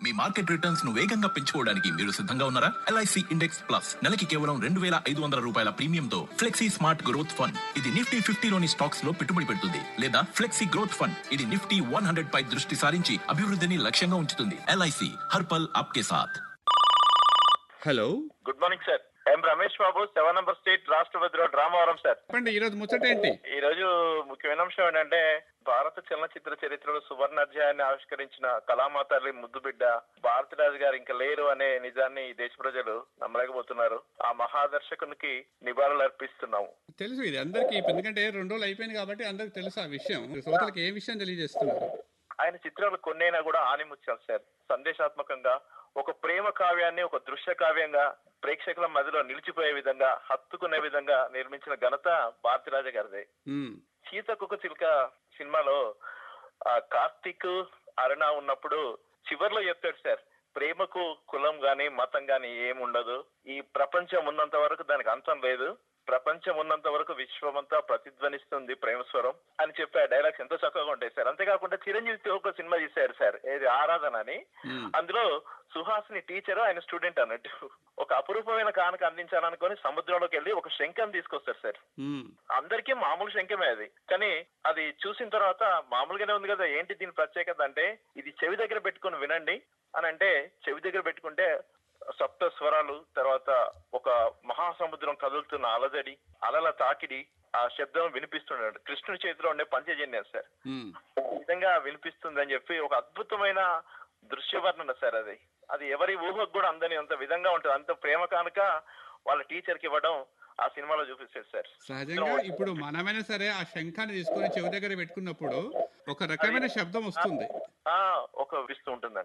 మీ market returns ను వేగంగా పెంచుకోవడానికి మీరు సిద్ధంగా ఉన్నారా ఎల్ఐసి ఇండెక్స్ ప్లస్ నెలకి కేవలం రెండు వేల ఐదు వందల రూపాయల ప్రీమియంతో ఫ్లెక్సీ స్మార్ట్ గ్రోత్ ఫండ్ ఇది నిఫ్టీ ఫిఫ్టీలోని స్టాక్స్ లో పెట్టుబడి పెడుతుంది లేదా ఫ్లెక్సీ గ్రోత్ ఫండ్ ఇది నిఫ్టీ వన్ హండ్రెడ్ పై దృష్టి సారించి అభివృద్ధిని లక్ష్యంగా ఉంచుతుంది ఎల్ఐసి హర్పల్ ఆప్కే సాథ్ hello good morning sir M Ramesh Babu seven number state రాష్ట్రపతిలో డ్రామవరం సార్ చెప్పండి ఈరోజు ముచ్చట ఏంటి ఈ రోజు ముఖ్యమైన అంశం ఏంటంటే భారత చలనచిత్ర చరిత్రలో సువర్ణ అధ్యాయాన్ని ఆవిష్కరించిన కళామా తల్లి ముద్దు బిడ్డ భారతిరాజు గారు ఇంకా లేరు అనే నిజాన్ని ఈ దేశ ప్రజలు నమ్మలేకపోతున్నారు ఆ మహాదర్శకునికి నివాళులు అర్పిస్తున్నాము తెలుసు ఇది అందరికి ఎందుకంటే రెండు రోజులు అయిపోయింది కాబట్టి అందరికి తెలుసు ఆ విషయం శ్రోతలకు ఏ విషయం తెలియజేస్తున్నారు ఆయన చిత్రాలు కొన్నైనా కూడా ఆనిముత్యాలు సార్ సందేశాత్మకంగా ఒక ప్రేమ కావ్యాన్ని ఒక దృశ్య కావ్యంగా ప్రేక్షకుల మధ్యలో నిలిచిపోయే విధంగా హత్తుకునే విధంగా నిర్మించిన ఘనత భారతిరాజ గారిదే ఉమ్, సీతకొక చిలుక సినిమాలో ఆ కార్తీక్ అరుణ ఉన్నప్పుడు చివర్లో చెప్తాడు సార్ ప్రేమకు కులం గాని మతం గాని ఏముండదు ఈ ప్రపంచం ఉన్నంత వరకు దానికి అంతం లేదు ప్రపంచం ఉన్నంత వరకు విశ్వమంతా ప్రతిధ్వనిస్తుంది ప్రేమస్వరం అని చెప్పి ఆ డైలాగ్స్ ఎంతో చక్కగా ఉంటాయి సార్ అంతేకాకుండా చిరంజీవి ఒక సినిమా తీశారు సార్ ఏది ఆరాధన అని ఉమ్, అందులో సుహాసిని టీచర్ ఆయన స్టూడెంట్ అన్నట్టు ఒక అపురూపమైన కానుక అందించాలనుకొని సముద్రంలోకి వెళ్ళి ఒక శంఖం తీసుకొస్తారు సార్ ఉమ్, అందరికీ మామూలు శంఖమే అది కానీ అది చూసిన తర్వాత మామూలుగానే ఉంది కదా ఏంటి దీని ప్రత్యేకత అంటే ఇది చెవి దగ్గర పెట్టుకొని వినండి అని అంటే చెవి దగ్గర పెట్టుకుంటే సప్త స్వరాలు తర్వాత ఒక మహాసముద్రం కదులుతున్న అలజడి అలల తాకిడి ఆ శబ్దం వినిపిస్తున్నాడు కృష్ణుని చేతిలో ఉండే పంచజన్యం సార్ ఉమ్. ఈ విధంగా వినిపిస్తుందని చెప్పి ఒక అద్భుతమైన దృశ్యవర్ణన సార్ అది అది ఎవరి ఊహకు కూడా అందని అంత విధంగా ఉంటుంది అంత ప్రేమ కానుక వాళ్ళ టీచర్ కి ఇవ్వడం ఆ సినిమాలో చూపిస్తారు సార్ సహజంగా ఇప్పుడు మనమైనా సరే ఆ శంఖాన్ని తీసుకొని చెవి దగ్గర పెట్టుకున్నప్పుడు ఒక రకమైన శబ్దం వస్తుంది ఆ ఒక విస్తూ ఉంటుందండి